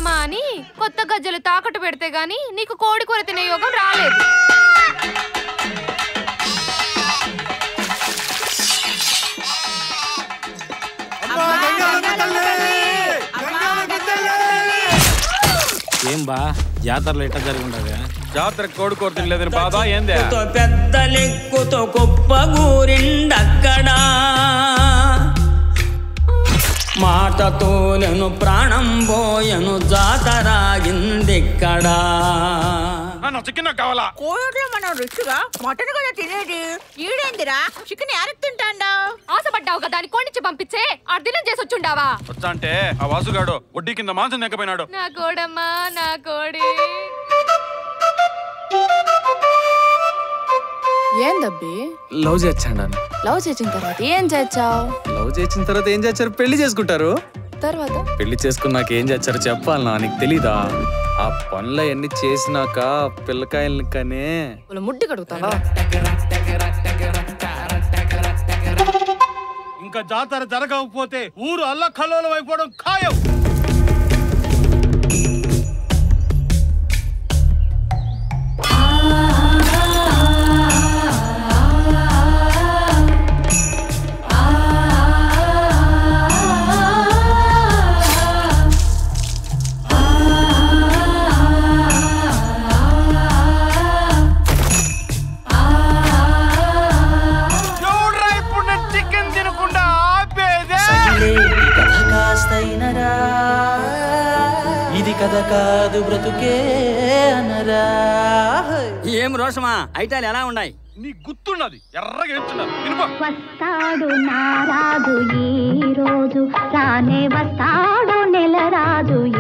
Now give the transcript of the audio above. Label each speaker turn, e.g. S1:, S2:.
S1: చేద్దామా అని కొత్త గజ్జలు తాకట్టు పెడితే గాని నీకు కోడి కూర తినే యోగం రాలేదు
S2: ఏం బా జాతరలో ఎట్లా జరుగుండగా
S3: జాతర కోడి కూర తినలేదని బాధ ఏందే
S4: లెక్కుతో పెద్ద లెక్కుతో కుప్పగూరిండక్కడా మాటతోలను ప్రాణం పోయను జాతరాగిందిక్కడా
S3: నా చికెన్ నాకు కావాలా
S5: కోడిలో మనం రుచిగా మటన్ కదా తినేది ఈడేందిరా చికెన్ యారకు తింటాండా
S1: ఆశపడ్డావు కదా దాన్ని కొండిచ్చి పంపించే అర్ధనం చేసి వచ్చుండావా
S3: వచ్చా అంటే ఆ వాసుగాడు వడ్డీ కింద మాంసం నెక్కపోయినాడు
S1: నా కోడమ్మా నా కోడి
S6: ఏందబ్బి
S7: లవ్ చేయండి
S6: లవ్ చేసిన తర్వాత ఏం చేచ్చావు
S7: లవ్ చేసిన తర్వాత ఏం చేస్తారు పెళ్లి చేసుకుంటారు
S6: తర్వాత
S7: పెళ్లి చేసుకున్నాక ఏం చేస్తారు చెప్పాలనా నీకు తెలీదా ఆ పనులు అన్ని చేసినాక పిల్లకాయలని కనే
S6: వాళ్ళ ముడ్డి కడుగుతావా
S2: ఇంకా జాతర జరగకపోతే ఊరు అల్లకల్లోలం అయిపోవడం ఖాయం
S3: ఎవడ్రా ఇప్పుడు నేను చికెన్ తినకుండా ఆపేదే
S4: కథ కాస్తైనరా ఇది కథ కాదు బ్రతుకే అనరా ఏం రోషమా ఐటాలు ఎలా ఉన్నాయి
S3: నీ గుర్తున్నది ఎర్రగా ఎంచున్నారు వినుపో
S8: వస్తాడు నారాజు ఈ రోజు రానే వస్తాడు నెల రాజు